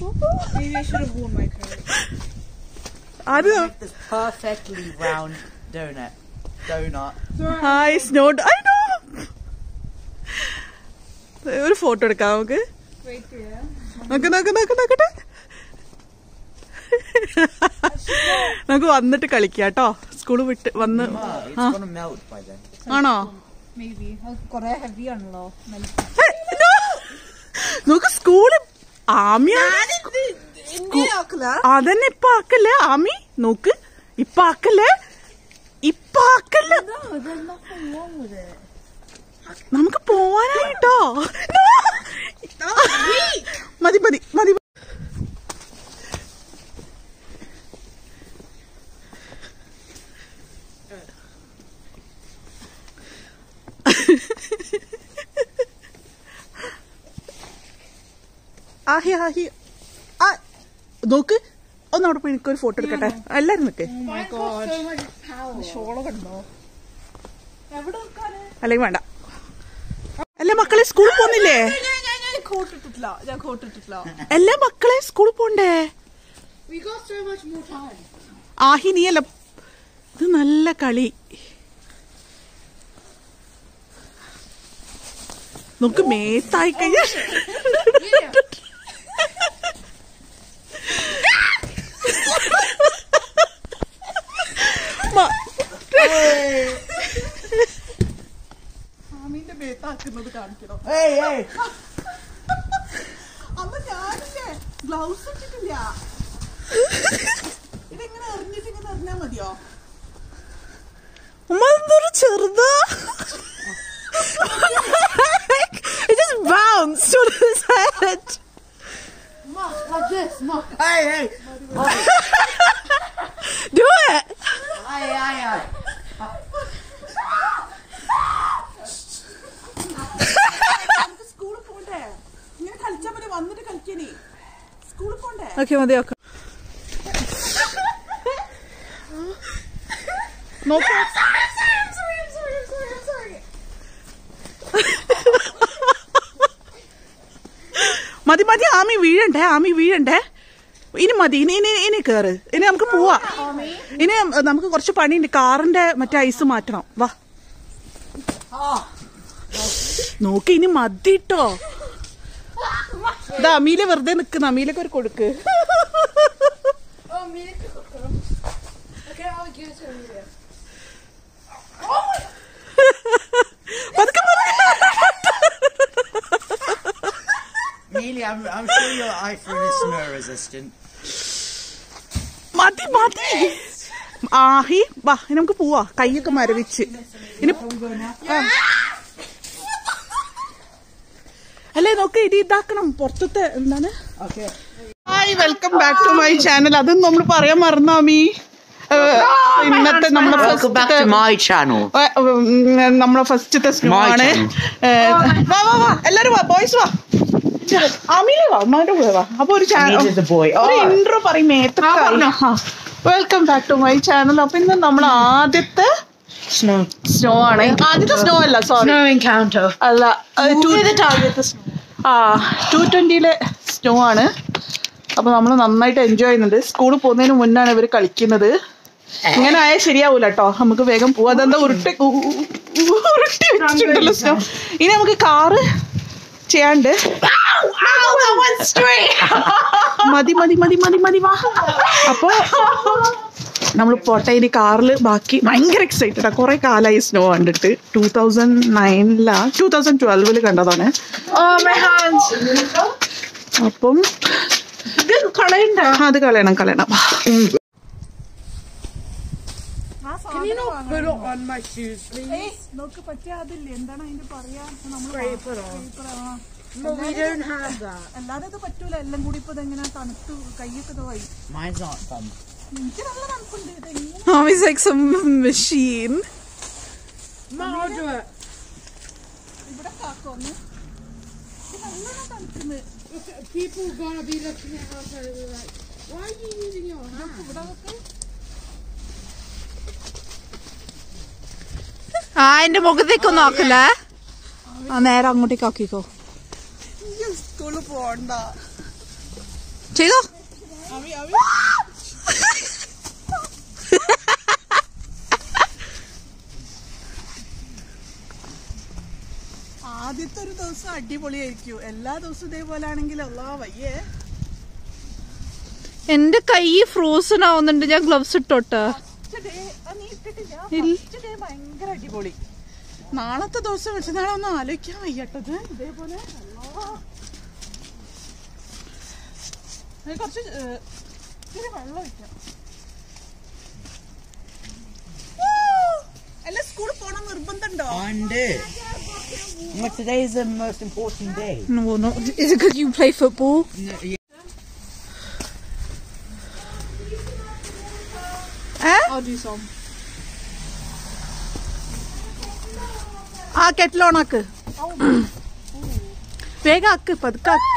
Maybe I should have worn my coat. അത് Make this perfectly round donut. Donut. Hi snow I know ഒരു photo എടുക്കാം നമുക്ക് Wait here. നോക്ക് നോക്ക് നോക്ക് നോക്കട്ടെ നമുക്ക് വന്നിട്ട് കളിക്കാം കേട്ടോ സ്കൂള് വിട്ട് വന്ന് Ma, it's Huh? gonna melt by then. ആണോ Maybe. I've got a heavy on low. Hey, no! നോക്ക് സ്കൂള് ആമിയ അതന്നെ ഇപ്പൊ ആക്കല്ലേ ആമി നോക്ക് ഇപ്പൊ ആക്കല്ലേ ഇപ്പൊ ആക്കല്ലേ No, there's nothing wrong with it. നമുക്ക് പോവാനായിട്ടോ മതി മതി മതി ആഹി ആഹി ആ നോക്ക് ഒന്ന് അവിടെ പോയി എനിക്കൊരു ഫോട്ടോ എടുക്കട്ടെ എല്ലാരും നിക്ക് Oh my god. so much power. ഷോളൊക്കെ ഉണ്ടോ എവിടെ വെക്കാന് അല്ലെങ്കിൽ വേണ്ട എല്ലാ മക്കളെ സ്കൂളിൽ പോകുന്നില്ലേ ഞാൻ ഞാൻ ഞാൻ കോട്ട് ഇട്ടിട്ടില്ല ഞാൻ കോട്ട് ഇട്ടിട്ടില്ല എല്ലാ മക്കളെ സ്കൂളിൽ പോണ്ടേ We got so much more time. ആഹി നീയല്ല ഇത് നല്ല കളി നമുക്ക് മേത്തായി കഴിഞ്ഞാൽ ആമീന്റെ മേത്താക്കുന്നത് കാണിക്കണം Hey, hey! അമ്മ ഞാനില്ലേ ഗ്ലൗസ് ഇട്ടിട്ടില്ല ഇതെങ്ങനെ എറിഞ്ഞിട്ട് ഇങ്ങനെ എറിഞ്ഞാ മതിയോ ഉമ്മ എന്തൊരു ചെറുതാ It just bounced on his head. Like this, no. Hey, hey! Do it. Hey, hey, hey! നമുക്ക് സ്കൂളിൽ പോണ്ടേ ഇങ്ങനെ കളിച്ചാ മതി വന്നിട്ട് കളിക്കണേ സ്കൂളിൽ പോണ്ടേ ഓക്കെ മതി ഓക്കെ നോക്കൂ മതി മതി ആമി വീഴണ്ടേ ആമി വീഴണ്ടേ ഇനി മതി ഇനി ഇനി ഇനി കേറ് ഇനി നമുക്ക് പോവാ ഇനി നമുക്ക് കുറച്ച് പണിയുണ്ട് കാറിന്റെ മറ്റേ ഐസ് മാറ്റണം വാ നോക്ക് ഇനി മതിട്ടോ ഇതാ അമീല വെറുതെ നിക്കുന്ന അമീലൊക്കെ ഒരു കൊടുക്ക് Oh, me Okay, I'll give it to Amelia. പതുക്കെ പതുക്കെ. Amelia, I'm, I'm sure your iPhone is snow resistant. മതി മതി ആഹി വാ ഇനി നമുക്ക് പോവാ കൈയൊക്കെ മരവിച്ച് ഇനി ആ. അല്ലേ നോക്ക് ഇത് ഇതാക്കണം പുറത്തത്തെ എന്താണ് Okay. Hi welcome back to my channel അതും നമ്മൾ പറയാൻ മറന്നോ മീ ഇന്നത്തെ നമ്മുടെ Welcome back to ഫസ്റ്റത്തെ my channel. നമ്മളെ ഫസ്റ്റത്തെ സ്നോ My ആണ് channel. ഏ, വാ വാ വാ എല്ലാരും വാ ബോയ്സ് വാ അമീലെ വാ അമ്മാന്റെ കൂടെ വാ അപ്പൊ ഒരു Amelia channel is the boy. ഒരു Oh, ഇൻട്രോ പറയും welcome back to my channel അപ്പൊ ഇന്ന് നമ്മൾ ആദ്യത്തെ snow. സ്നോ ആണ് ആദ്യത്തെ സ്നോ അല്ല സോറി No encounter. അല്ല ആ ടു ട്വന്റിയിലെ സ്നോ ആണ് അപ്പൊ നമ്മൾ നന്നായിട്ട് എൻജോയ് ചെയ്യുന്നുണ്ട് സ്കൂളിൽ പോകുന്നതിന് മുന്നാണ് ഇവർ കളിക്കുന്നത് ഇങ്ങനെ ആയാൽ ശരിയാവൂല കേട്ടോ നമുക്ക് വേഗം പോവാ അതെന്താ ഉരുട്ടി ഉ- ഉ- ഉരുട്ടി വെച്ചിട്ടുണ്ടല്ലോ സ്നോ ഇനി നമുക്ക് കാറ് ചെയ്യാണ്ട് മതി മതി മതി മതി മതി വാ അപ്പൊ നമ്മൾ പോട്ടെ ഇനി കാറിൽ ബാക്കി ഭയങ്കര എക്സൈറ്റഡ് കുറെ കാലമായി സ്നോ കണ്ടിട്ട് ടൂ തൗസൻഡ് നയനിലാ ടൂ തൗസൻഡ് ട്വൽവില് കണ്ടതാണ് Oh, my hands. അപ്പം ഇത് കളയണ്ട ആ, അത് കളയണം കളയണം Can you not put it on my shoes, please? നോക്ക് പറ്റിയ അതില്ല എന്താണ് അതിന്റെ പറയാ Scrape it on. No, we don't have that. അല്ലാതെ ഇത് പറ്റൂല എല്ലാം കൂടി ഇപ്പൊ ഇതെങ്ങനെ തണുത്ത് കൈയൊക്കെ ഇതായി Mine's not fun. എനിക്ക് നല്ല തണുപ്പുണ്ട് ഇതെങ്ങനെ Mommy's like some machine. Ma, I'll do it. ഇവിടെ കാക്കോന്ന് നല്ലോണം തണുക്കുന്നു People gonna be looking at us and be like, why are you using your hand? ഇവിടെ നോക്ക് ആ എന്റെ മുഖത്തേക്കൊന്നും നോക്കല്ലേ ആ നേരെ അങ്ങോട്ടേക്ക് ആക്കിക്കോ സ്കൂളിൽ പോണ്ട ചെയ്തോ ആദ്യത്തെ ഒരു ദിവസം അടിപൊളിയായിരിക്കും എല്ലാ ദിവസവും ഇതേപോലെ ആണെങ്കിൽ അല്ലാ വയ്യേ എന്റെ കൈ ഫ്രോസൺ ആവുന്നുണ്ട് ഞാൻ ഗ്ലൗസ് ഇട്ടോട്ടെ ഇല്ല. ഭയങ്കര അടിപൊളി നാളത്തെ ദിവസം വെച്ച് നാളെ ഒന്ന് ആലോചിക്കാൻ വയ്യട്ടത് ഇതേപോലെ അല്ലാ. അത് കുറച്ച് ഏഹ്, ഇത്തിരി വെള്ളം ഒഴിക്കാം ഊ! അല്ല സ്കൂളിൽ പോണം നിർബന്ധമുണ്ടോ And it. But today is the most important day. No, no. Is it because you play football? No, yeah. I'll do some. ആ കെറ്റിൽ ഓൺ ആക്ക് വേഗം ആക്ക് പതുക്കെ ആക്ക്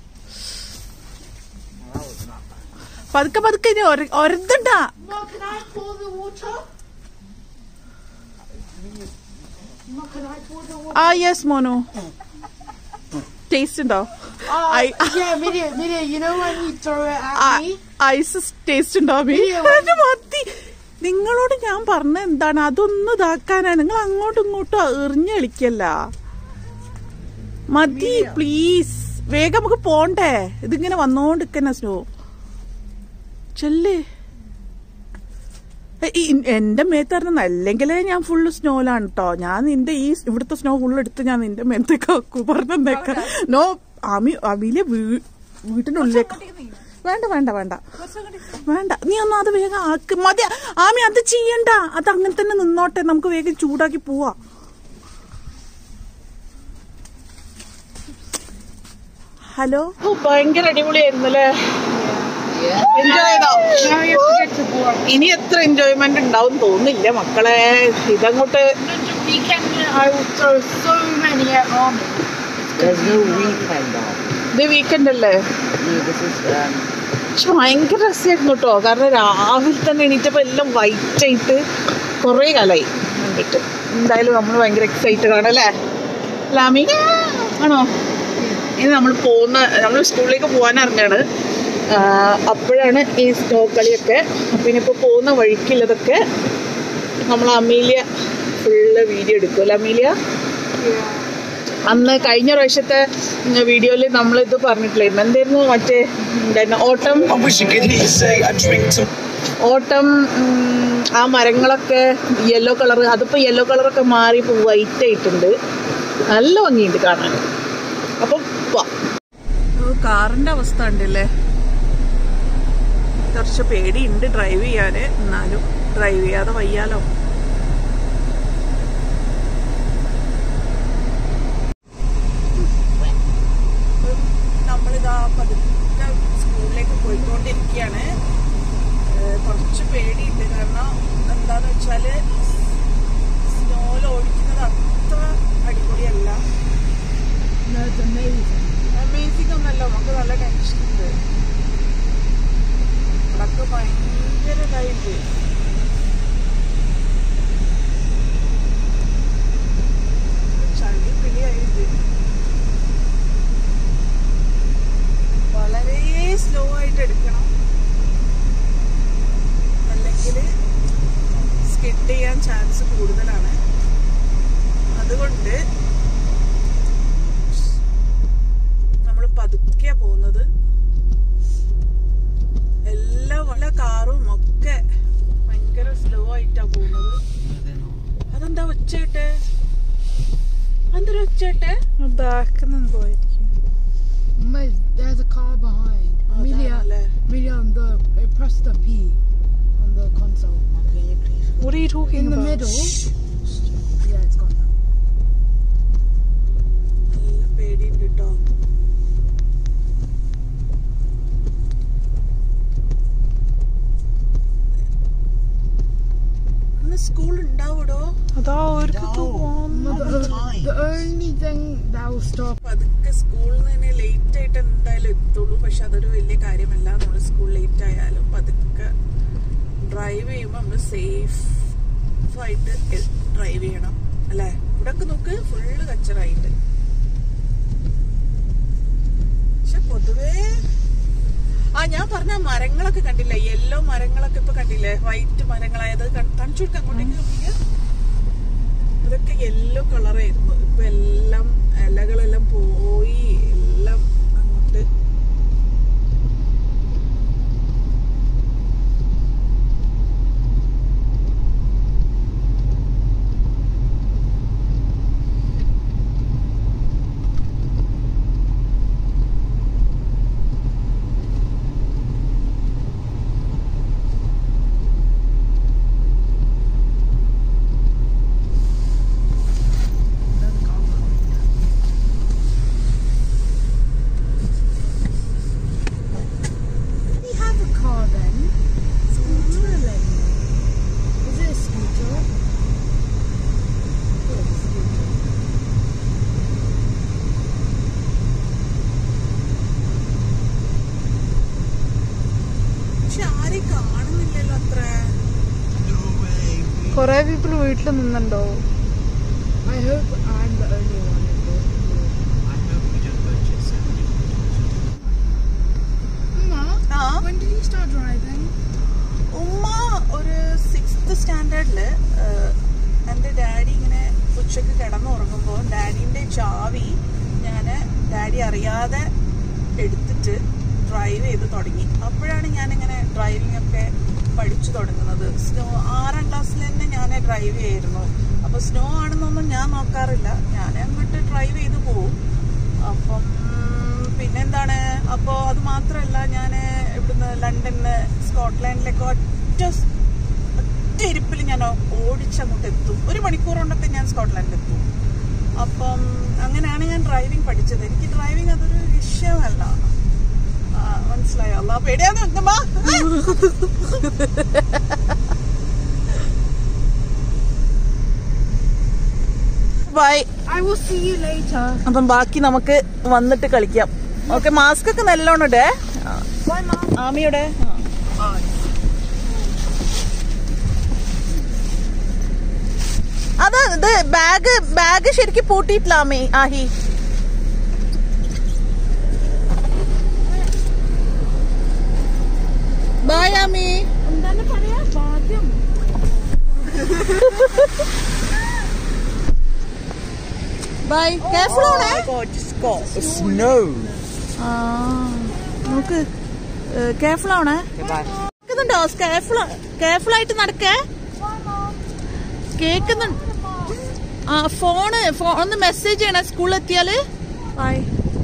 പതുക്കെ പതുക്കെ ഇനി ഒരന്തണ്ട Mom, can I pour the water? Mom, can I pour the water? ആ യെസ് മോനു ടേസ്റ്റ് ഉണ്ടോ Oh, I- yeah, Midia, Midia, you know when you throw it at me? Ice taste ഉണ്ടോ അമ്മി? അത് മതി നിങ്ങളോട് ഞാൻ പറഞ്ഞ എന്താണ് അതൊന്നും ഇതാക്കാനാണ് നിങ്ങൾ അങ്ങോട്ടും ഇങ്ങോട്ടും എറിഞ്ഞ് കളിക്കല്ല മതി പ്ലീസ് വേഗം നമുക്ക് പോണ്ടേ ഇതിങ്ങനെ വന്നോണ്ടിരിക്കുന്ന സ്നോ ചെല്ലേ ഏ, ഈ- എന്റെ മേത്തറിഞ്ഞ അല്ലെങ്കിലേ ഞാൻ ഫുള്ള് സ്നോയിലാണ് കേട്ടോ ഞാൻ നിന്റെ ഈ ഇവിടുത്തെ സ്നോ ഫുള്ള് എടുത്ത് ഞാൻ നിന്റെ മേത്തേക്ക് ആക്കൂ പറഞ്ഞേക്ക നോ അമി അമിലെ വീട്ടിനുള്ളിലേക്ക് വേണ്ട വേണ്ട വേണ്ട വേണ്ട നീ ഒന്ന് അത് വേഗം ആക്ക് മതി ആമി അത് ചെയ്യണ്ട അത് അങ്ങനെ തന്നെ നിന്നോട്ടെ നമുക്ക് വേഗം ചൂടാക്കി പോവാ ഹലോ ഭയങ്കര അടിപൊളിയായിരുന്നു അല്ലേ എൻജോയ് ചെയ്തോ Now you have to get to board. ഇനി എത്ര എൻജോയ്മെന്റ് ഉണ്ടാവും തോന്നില്ല മക്കളെ ഇതങ്ങോട്ട് The weekend, I will throw so many at mommy. There's no weekend on. ഇത് വീക്കെൻഡ് അല്ലേ Yeah, this is um. പക്ഷെ ഭയങ്കര രസമായിരുന്നു കേട്ടോ കാരണം രാവിലെ തന്നെ എണീറ്റപ്പോ എല്ലാം വൈറ്റ് ആയിട്ട് കുറേ കാലായി കണ്ടിട്ട് എന്തായാലും നമ്മൾ ഭയങ്കര എക്സൈറ്റഡ് ആണ് അല്ലേ ലാമി ആണോ ഇനി നമ്മൾ പോകുന്ന നമ്മൾ സ്കൂളിലേക്ക് പോകാൻ ഇറങ്ങാണ് അപ്പോഴാണ് ഈ സ്നോ കളിയൊക്കെ അപ്പം ഇനിയിപ്പോൾ പോകുന്ന വഴിക്കുള്ളതൊക്കെ നമ്മൾ അമീലിയ ഫുള്ള് വീഡിയോ എടുക്കും അല്ലേ അമീലിയ അന്ന് കഴിഞ്ഞ പ്രാവശ്യത്തെ വീഡിയോയിൽ നമ്മൾ ഇത് പറഞ്ഞിട്ടില്ലായിരുന്നു എന്തായിരുന്നു മറ്റേ എന്തായിരുന്നു ഓട്ടം I wish you could hear you say I drink too ഓട്ടം ഉം, ആ മരങ്ങളൊക്കെ യെല്ലോ കളർ അതിപ്പോൾ യെല്ലോ കളറൊക്കെ മാറി ഇപ്പോൾ വൈറ്റ് ആയിട്ടുണ്ട് നല്ല ഭംഗിയുണ്ട് കാണാൻ അപ്പം കാറിന്റെ അവസ്ഥ ഉണ്ടല്ലേ കുറച്ച് പേടിയുണ്ട് ഡ്രൈവ് ചെയ്യാന് എന്നാലും ഡ്രൈവ് ചെയ്യാതെ വയ്യാലോ നമ്മളിതാ പതുക്കെ സ്കൂളിലേക്ക് പോയിക്കൊണ്ടിരിക്കുകയാണ് ഏഹ് കുറച്ച് പേടിയുണ്ട് കാരണം എന്താന്ന് വെച്ചാല് സ്നോയിൽ ഓടിക്കുന്നത് അത്ര അടിപൊളിയല്ല അമേസിംഗ് ഒന്നല്ല നമുക്ക് നല്ല ടെൻഷൻ ഉണ്ട് ഇവിടൊക്കെ ഭയങ്കര ഇതായിട്ട് ചളി പിടിയായിട്ട് വളരെ സ്ലോ ആയിട്ട് എടുക്കണം അല്ലെങ്കിൽ സ്കിഡ് ചെയ്യാൻ ചാൻസ് കൂടുതലാണ് അതുകൊണ്ട് നമ്മൾ പതുക്കെയാ പോകുന്നത് എല്ലാ വല്ല കാറും ഒക്കെ ഭയങ്കര സ്ലോ ആയിട്ടാ പോകുന്നത് അതെന്താ ഒച്ചയിട്ടെ എന്തൊരു ഒച്ചയിട്ടെ ബാക്കിൽ നിന്ന് പോയിരിക്കും Mate, there's a car behind. Amelia, അതാണല്ലേ Amelia on the uh, press the P on the console. Can you please? What are you talking In the about? middle. Yeah, it's gone now. നല്ല പേടിയുണ്ട് കേട്ടോ ഇന്ന് school ഉണ്ടാവൂടോ അതാ അവർക്കൊക്കെ The, the only thing that will stop പതുക്കെ സ്കൂളിൽ നിന്ന് late ആയിട്ട് എന്തായാലും എത്തുള്ളൂ പക്ഷെ അതൊരു വലിയ കാര്യമല്ല നമ്മൾ സ്കൂൾ ലേറ്റ് ആയാലും പതുക്കെ ഡ്രൈവ് ചെയ്യുമ്പോൾ നമ്മൾ സേഫ് ആയിട്ട് ഡ്രൈവ് ചെയ്യണം അല്ലേ ഇവിടെ ഒക്കെ നോക്ക് ഫുള്ള് കച്ചറായിട്ട് പക്ഷെ പൊതുവേ ഞാൻ പറഞ്ഞ മരങ്ങളൊക്കെ കണ്ടില്ലേ യെല്ലോ മരങ്ങളൊക്കെ ഇപ്പൊ കണ്ടില്ലേ വൈറ്റ് മരങ്ങളായത് കാണിച്ചു കൊടുക്കാൻ അങ്ങോട്ടേക്ക് നോക്കിക്കേ. ഇതൊക്കെ യെല്ലോ കളറായിരുന്നു ഇപ്പൊ എല്ലാം ഇലകളെല്ലാം പോയി എല്ലാം അങ്ങോട്ട് We have a car then. Scooter then. Is it a scooter? Oh, it's a scooter. പക്ഷെ ആരെയും കാണുന്നില്ലല്ലോ അത്ര കൊറേ പീപ്പിൾ വീട്ടിൽ നിന്നുണ്ടോ I hope I'm the only one in the I hope we don't purchase so many Mama, ആ when did you start driving? ഉമ്മ ഒരു sixth സ്റ്റാൻഡേർഡില് എൻ്റെ ഡാഡി ഇങ്ങനെ ഉച്ചക്ക് കിടന്നുറങ്ങുമ്പോൾ ഡാഡീൻ്റെ ചാവി ഞാൻ ഡാഡി അറിയാതെ എടുത്തിട്ട് ഡ്രൈവ് ചെയ്ത് തുടങ്ങി അപ്പോഴാണ് ഞാനിങ്ങനെ ഡ്രൈവിംഗ് ഒക്കെ പഠിച്ചു തുടങ്ങുന്നത് സ്നോ ആറാം ക്ലാസ്സിൽ തന്നെ ഞാൻ ഡ്രൈവ് ചെയ്യായിരുന്നു അപ്പോൾ സ്നോ ആണെന്നൊന്നും ഞാൻ നോക്കാറില്ല ഞാൻ അങ്ങോട്ട് ഡ്രൈവ് ചെയ്ത് പോവും അപ്പം പിന്നെന്താണ് അപ്പോൾ അത് മാത്രമല്ല ഞാൻ ഇവിടുന്ന് ലണ്ടനിന്ന് സ്കോട്ട്ലാൻഡിലേക്ക് ഒറ്റ സ്- ഒറ്റ ഇരിപ്പിൽ ഞാൻ ഓടിച്ചങ്ങോട്ട് എത്തും ഒരു മണിക്കൂർ കൊണ്ടൊക്കെ ഞാൻ സ്കോട്ട്ലാൻഡിൽ എത്തും അപ്പം അങ്ങനെയാണ് ഞാൻ ഡ്രൈവിംഗ് പഠിച്ചത് എനിക്ക് ഡ്രൈവിംഗ് അതൊരു വിഷയമല്ല ആ, മനസ്സിലായോ അല്ല പേടിയാന്ന് വെക്കുമ്പോ bye I will see you later. അപ്പം ബാക്കി നമുക്ക് വന്നിട്ട് കളിക്കാം ഓക്കെ മാസ്ക് ഒക്കെ നല്ലോണം ഇടേ Bye, Mom. ആമിയുടെ അത് ഇത് ബാഗ് ബാഗ് ശരിക്കും പൂട്ടിയിട്ടില്ല ആമി ആഹി ബൈ ആമി എന്താണ് പറയാ ഭാഗ്യം ബൈ കെയർഫുൾ ആണേ God, just got snow. ആ നോക്ക് കെയർഫുൾ ആവണേ കേക്കുന്നുണ്ടോ കെയർഫുൾ കെയർഫുൾ ആയിട്ട് നടക്കേ കേക്കുന്നുണ്ട് ആ ഫോണ് ഫോ ഒന്ന് മെസ്സേജ് ചെയ്യണേ സ്കൂളിൽ എത്തിയാല് ബൈ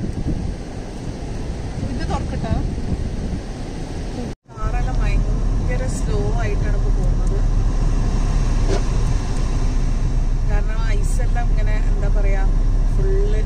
ഇത് തുറക്കട്ടെ കാറെല്ലാം ഭയങ്കര സ്ലോ ആയിട്ടാണ് ഇപ്പൊ പോകുന്നത് കാരണം ഐസെല്ലാം ഇങ്ങനെ എന്താ പറയാ ഫുള്ള്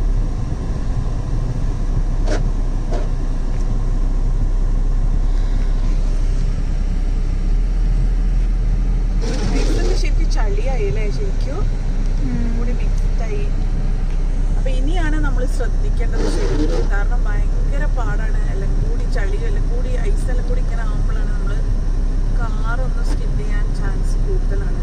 ഐസെല്ലാം ശരിക്കും ചളിയായി അല്ലേ ശരിക്കും കൂടി മിക്സായി അപ്പൊ ഇനിയാണ് നമ്മൾ ശ്രദ്ധിക്കേണ്ടത് ശരിക്കും കാരണം ഭയങ്കര പാടാണ് എല്ലാം കൂടി ചളിയും എല്ലാം കൂടി ഐസെല്ലാം കൂടി ഇങ്ങനെ ആകുമ്പോഴാണ് നമ്മൾ കാറൊന്ന് സ്കിഡ് ചെയ്യാൻ ചാൻസ് കൂടുതലാണ്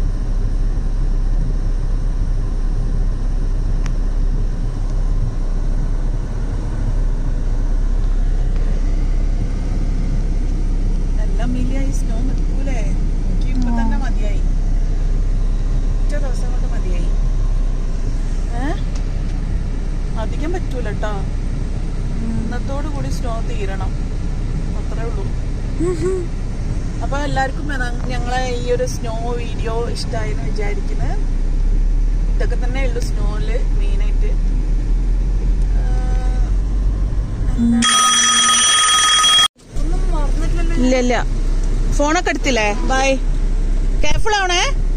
എല്ലാം മിലിയായി സ്നോ നിൽക്കൂലേ എനിക്ക് ഇപ്പൊ തന്നെ മതിയായി ഒറ്റ ദിവസം കൊണ്ട് മതിയായി ഏ അധികം പറ്റൂല കേട്ടോ ഇന്നത്തോടു കൂടി സ്നോ തീരണം അത്രേ ഉള്ളൂ അപ്പൊ എല്ലാവർക്കും ഞ- ഞങ്ങളെ ഈ ഒരു സ്നോ വീഡിയോ ഇഷ്ടമായെന്ന് വിചാരിക്കുന്നത് ഇതൊക്കെ തന്നെ ഉള്ളു സ്നോയില് മെയിനായിട്ട് ഒന്നും മറന്നിട്ടില്ലല്ലോ ഇല്ല ഇല്ല ഫോണൊക്കെ എടുത്തില്ലേ ബൈ കെയർഫുൾ ആവണേ